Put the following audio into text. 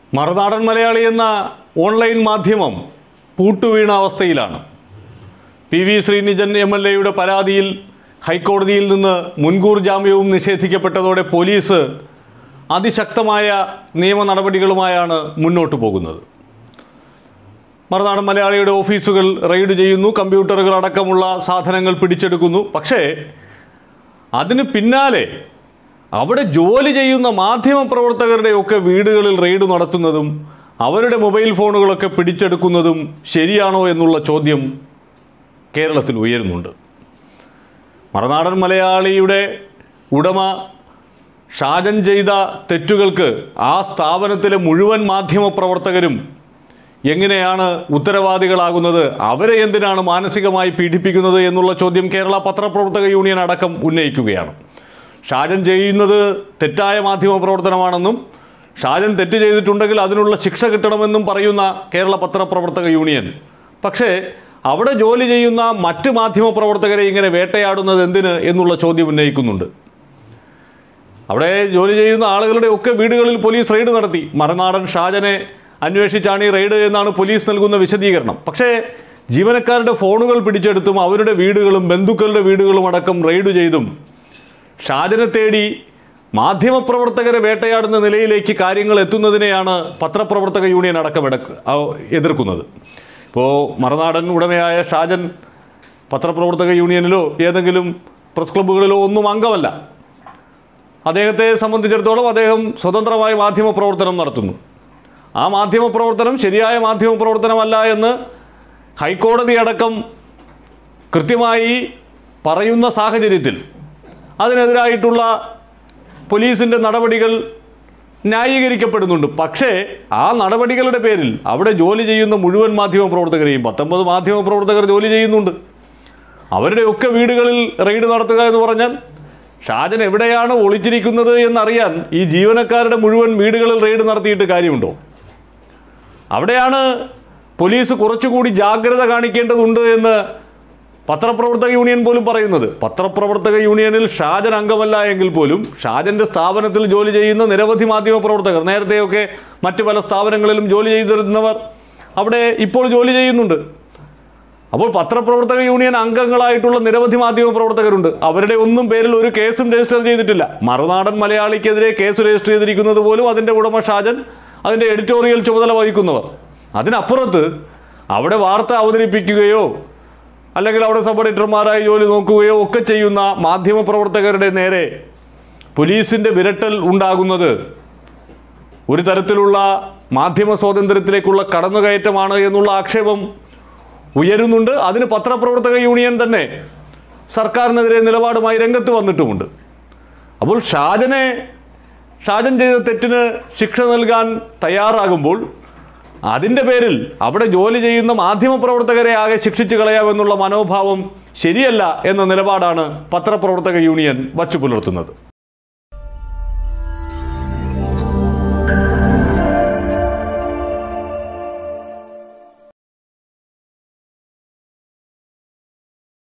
മറുനാടൻ മലയാളി എന്ന ഓൺലൈൻ മാധ്യമം പൂട്ടുവീണ അവസ്ഥയിലാണ് P V Sreenijan M L എയുടെ പരാതിയിൽ ഹൈക്കോടതിയിൽ നിന്ന് മുൻകൂർ ജാമ്യവും നിഷേധിക്കപ്പെട്ടതോടെ പോലീസ് അതിശക്തമായ നിയമ നടപടികളുമായാണ് മുന്നോട്ട് പോകുന്നത് മറുനാടൻ മലയാളിയുടെ ഓഫീസുകൾ റെയ്ഡ് ചെയ്യുന്നു കമ്പ്യൂട്ടറുകൾ അടക്കമുള്ള സാധനങ്ങൾ പിടിച്ചെടുക്കുന്നു പക്ഷേ അതിന് പിന്നാലെ അവിടെ ജോലി ചെയ്യുന്ന മാധ്യമപ്രവർത്തകരുടെയൊക്കെ വീടുകളിൽ റെയ്ഡ് നടത്തുന്നതും അവരുടെ മൊബൈൽ ഫോണുകളൊക്കെ പിടിച്ചെടുക്കുന്നതും ശരിയാണോ എന്നുള്ള ചോദ്യം കേരളത്തിൽ ഉയരുന്നുണ്ട് മറുനാടൻ മലയാളിയുടെ ഉടമ ഷാജൻ ചെയ്ത തെറ്റുകൾക്ക് ആ സ്ഥാപനത്തിലെ മുഴുവൻ മാധ്യമപ്രവർത്തകരും എങ്ങനെയാണ് ഉത്തരവാദികളാകുന്നത് അവരെ എന്തിനാണ് മാനസികമായി പീഡിപ്പിക്കുന്നത് എന്നുള്ള ചോദ്യം കേരള പത്രപ്രവർത്തക യൂണിയൻ അടക്കം ഉന്നയിക്കുകയാണ് ഷാജൻ ചെയ്യുന്നത് തെറ്റായ മാധ്യമ പ്രവർത്തനമാണെന്നും ഷാജൻ തെറ്റ് ചെയ്തിട്ടുണ്ടെങ്കിൽ അതിനുള്ള ശിക്ഷ കിട്ടണമെന്നും പറയുന്ന കേരള പത്രപ്രവർത്തക യൂണിയൻ പക്ഷേ അവിടെ ജോലി ചെയ്യുന്ന മറ്റ് മാധ്യമ പ്രവർത്തകരെ ഇങ്ങനെ വേട്ടയാടുന്നത് എന്തിന് എന്നുള്ള ചോദ്യം ഉന്നയിക്കുന്നുണ്ട് അവിടെ ജോലി ചെയ്യുന്ന ആളുകളുടെ ഒക്കെ വീടുകളിൽ പോലീസ് റെയ്ഡ് നടത്തി മറുനാടൻ ഷാജനെ അന്വേഷിച്ചാണ് ഈ റെയ്ഡ് എന്നാണ് പോലീസ് നൽകുന്ന വിശദീകരണം പക്ഷേ ജീവനക്കാരുടെ ഫോണുകൾ പിടിച്ചെടുത്തും അവരുടെ വീടുകളും ബന്ധുക്കളുടെ വീടുകളും അടക്കം റെയ്ഡ് ചെയ്തും ഷാജനെ തേടി മാധ്യമപ്രവർത്തകരെ വേട്ടയാടുന്ന നിലയിലേക്ക് കാര്യങ്ങൾ എത്തുന്നതിനെയാണ് പത്രപ്രവർത്തക യൂണിയൻ അടക്കം എടക്ക് ആ- എതിർക്കുന്നത് ഇപ്പോൾ മറുനാടൻ ഉടമയായ ഷാജൻ പത്രപ്രവർത്തക യൂണിയനിലോ ഏതെങ്കിലും പ്രസ് ക്ലബ്ബുകളിലോ ഒന്നും അംഗമല്ല അദ്ദേഹത്തെ സംബന്ധിച്ചിടത്തോളം അദ്ദേഹം സ്വതന്ത്രമായ മാധ്യമ പ്രവർത്തനം നടത്തുന്നു ആ മാധ്യമ പ്രവർത്തനം ശരിയായ മാധ്യമ പ്രവർത്തനമല്ല എന്ന് ഹൈക്കോടതി അടക്കം കൃത്യമായി പറയുന്ന സാഹചര്യത്തിൽ അതിനെതിരായിട്ടുള്ള പോലീസിൻ്റെ നടപടികൾ ന്യായീകരിക്കപ്പെടുന്നുണ്ട് പക്ഷേ ആ നടപടികളുടെ പേരിൽ അവിടെ ജോലി ചെയ്യുന്ന മുഴുവൻ മാധ്യമ പ്രവർത്തകരെയും പത്തൊമ്പത് മാധ്യമ പ്രവർത്തകർ ജോലി ചെയ്യുന്നുണ്ട് അവരുടെയൊക്കെ വീടുകളിൽ റെയ്ഡ് നടത്തുക എന്ന് പറഞ്ഞാൽ ഷാജൻ എവിടെയാണ് ഒളിച്ചിരിക്കുന്നത് എന്നറിയാൻ ഈ ജീവനക്കാരുടെ മുഴുവൻ വീടുകളിൽ റെയ്ഡ് നടത്തിയിട്ട് കാര്യമുണ്ടോ അവിടെയാണ് പോലീസ് കുറച്ചുകൂടി ജാഗ്രത കാണിക്കേണ്ടതുണ്ട് എന്ന് പത്രപ്രവർത്തക യൂണിയൻ പോലും പറയുന്നത് പത്രപ്രവർത്തക യൂണിയനിൽ ഷാജൻ അംഗമല്ല എങ്കിൽ പോലും ഷാജൻ്റെ സ്ഥാപനത്തിൽ ജോലി ചെയ്യുന്ന നിരവധി മാധ്യമ പ്രവർത്തകർ നേരത്തെയൊക്കെ മറ്റ് പല സ്ഥാപനങ്ങളിലും ജോലി ചെയ്തിരുന്നവർ അവിടെ ഇപ്പോൾ ജോലി ചെയ്യുന്നുണ്ട് അപ്പോൾ പത്രപ്രവർത്തക യൂണിയൻ അംഗങ്ങളായിട്ടുള്ള നിരവധി മാധ്യമ പ്രവർത്തകരുണ്ട് അവരുടെ ഒന്നും പേരിൽ ഒരു കേസും രജിസ്റ്റർ ചെയ്തിട്ടില്ല മറുനാടൻ മലയാളിക്കെതിരെ കേസ് രജിസ്റ്റർ ചെയ്തിരിക്കുന്നത് പോലും അതിൻ്റെ ഉടമ ഷാജൻ അതിൻ്റെ എഡിറ്റോറിയൽ ചുമതല വഹിക്കുന്നവർ അതിനപ്പുറത്ത് അവിടെ വാർത്ത അവതരിപ്പിക്കുകയോ അല്ലെങ്കിൽ അവിടെ സബ് എഡിറ്റർമാരായി ജോലി നോക്കുകയോ ഒക്കെ ചെയ്യുന്ന മാധ്യമ പ്രവർത്തകരുടെ നേരെ പോലീസിൻ്റെ വിരട്ടൽ ഉണ്ടാകുന്നത് ഒരു തരത്തിലുള്ള മാധ്യമ സ്വാതന്ത്ര്യത്തിലേക്കുള്ള കടന്നുകയറ്റമാണ് എന്നുള്ള ആക്ഷേപം ഉയരുന്നുണ്ട് അതിന് പത്രപ്രവർത്തക യൂണിയൻ തന്നെ സർക്കാരിനെതിരെ നിലപാടുമായി രംഗത്ത് വന്നിട്ടുമുണ്ട് അപ്പോൾ ഷാജനെ ഷാജൻ ചെയ്ത തെറ്റിന് ശിക്ഷ നൽകാൻ തയ്യാറാകുമ്പോൾ അതിൻ്റെ പേരിൽ അവിടെ ജോലി ചെയ്യുന്ന മാധ്യമപ്രവർത്തകരെ ആകെ ശിക്ഷിച്ചു കളയാമെന്നുള്ള മനോഭാവം ശരിയല്ല എന്ന നിലപാടാണ് പത്രപ്രവർത്തക യൂണിയൻ വച്ചു പുലർത്തുന്നത്